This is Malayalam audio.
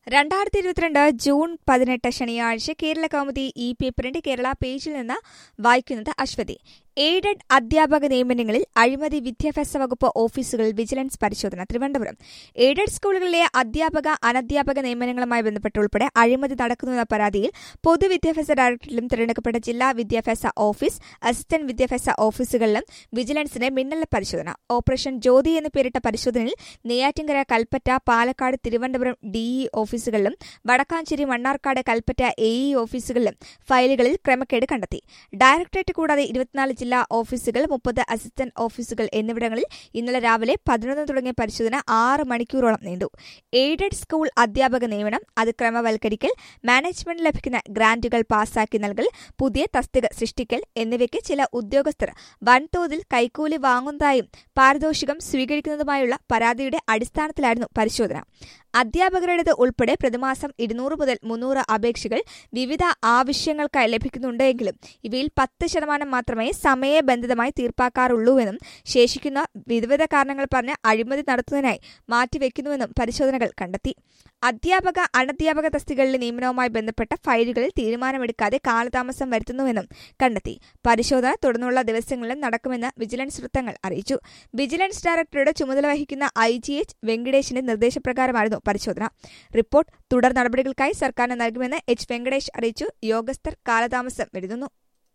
രണ്ടായിരത്തി ഇരുപത്തിരണ്ട് ജൂൺ പതിനെട്ട് ശനിയാഴ്ച കേരള കൗമുദി ഇ പേപ്പറിന്റെ കേരള പേജിൽ നിന്ന് വായിക്കുന്നത് അശ്വതി എയ്ഡഡ് അധ്യാപക നിയമനങ്ങളിൽ അഴിമതി വിദ്യാഭ്യാസ വകുപ്പ് ഓഫീസുകളിൽ വിജിലൻസ് പരിശോധന തിരുവനന്തപുരം എയ്ഡഡ് സ്കൂളുകളിലെ അധ്യാപക അനധ്യാപക നിയമനങ്ങളുമായി ബന്ധപ്പെട്ട് ഉൾപ്പെടെ അഴിമതി നടക്കുന്നുവെന്ന പരാതിയിൽ പൊതുവിദ്യാഭ്യാസ ഡയറക്ടറിലും തിരഞ്ഞെടുക്കപ്പെട്ട ജില്ലാ വിദ്യാഭ്യാസ ഓഫീസ് അസിസ്റ്റന്റ് വിദ്യാഭ്യാസ ഓഫീസുകളിലും വിജിലൻസിന്റെ മിന്നൽ പരിശോധന ഓപ്പറേഷൻ ജ്യോതി എന്ന് പേരിട്ട പരിശോധനയിൽ നെയ്യാറ്റിങ്കര കൽപ്പറ്റ പാലക്കാട് തിരുവനന്തപുരം ഡിഇ ഓഫീസുകളിലും വടക്കാഞ്ചേരി മണ്ണാർക്കാട് കൽപ്പറ്റ എഇ ഓഫീസുകളിലും ഫയലുകളിൽ ക്രമക്കേട് കണ്ടെത്തി ഡയറക്ടറേറ്റ് കൂടാതെ ഇരുപത്തിനാല് ജില്ലാ ഓഫീസുകൾ മുപ്പത് അസിസ്റ്റന്റ് ഓഫീസുകൾ എന്നിവിടങ്ങളിൽ ഇന്നലെ രാവിലെ പതിനൊന്ന് തുടങ്ങിയ പരിശോധന ആറ് മണിക്കൂറോളം നീണ്ടു എയ്ഡഡ് സ്കൂൾ അധ്യാപക നിയമനം അത് ക്രമവൽക്കരിക്കൽ മാനേജ്മെന്റ് ലഭിക്കുന്ന ഗ്രാന്റുകൾ പാസാക്കി നൽകൽ പുതിയ തസ്തിക സൃഷ്ടിക്കൽ എന്നിവയ്ക്ക് ചില ഉദ്യോഗസ്ഥർ വൻതോതിൽ കൈക്കൂലി വാങ്ങുന്നതായും പാരിതോഷികം സ്വീകരിക്കുന്നതുമായുള്ള പരാതിയുടെ അടിസ്ഥാനത്തിലായിരുന്നു പരിശോധന അധ്യാപകരുടേത് ഉൾപ്പെടെ പ്രതിമാസം ഇരുന്നൂറ് മുതൽ മുന്നൂറ് അപേക്ഷകൾ വിവിധ ആവശ്യങ്ങൾക്കായി ലഭിക്കുന്നുണ്ടെങ്കിലും ഇവയിൽ പത്ത് ശതമാനം മാത്രമേ സമയബന്ധിതമായി തീർപ്പാക്കാറുള്ളൂവെന്നും ശേഷിക്കുന്ന വിവിധ കാരണങ്ങൾ പറഞ്ഞ് അഴിമതി നടത്തുന്നതിനായി മാറ്റിവെക്കുന്നുവെന്നും പരിശോധനകൾ കണ്ടെത്തി അധ്യാപക അനധ്യാപക തസ്തികളിലെ നിയമനവുമായി ബന്ധപ്പെട്ട ഫയലുകളിൽ തീരുമാനമെടുക്കാതെ കാലതാമസം വരുത്തുന്നുവെന്നും കണ്ടെത്തി പരിശോധന തുടർന്നുള്ള ദിവസങ്ങളിലും നടക്കുമെന്ന് വിജിലൻസ് വൃത്തങ്ങൾ അറിയിച്ചു വിജിലൻസ് ഡയറക്ടറുടെ ചുമതല വഹിക്കുന്ന ഐ ജി എച്ച് വെങ്കടേഷിന്റെ നിർദ്ദേശപ്രകാരമായിരുന്നു പരിശോധന റിപ്പോർട്ട് തുടർ നടപടികൾക്കായി സർക്കാരിന് നൽകുമെന്ന് എച്ച് വെങ്കടേഷ് അറിയിച്ചു യോഗസ്ഥർ കാലതാമസം വരുത്തുന്നു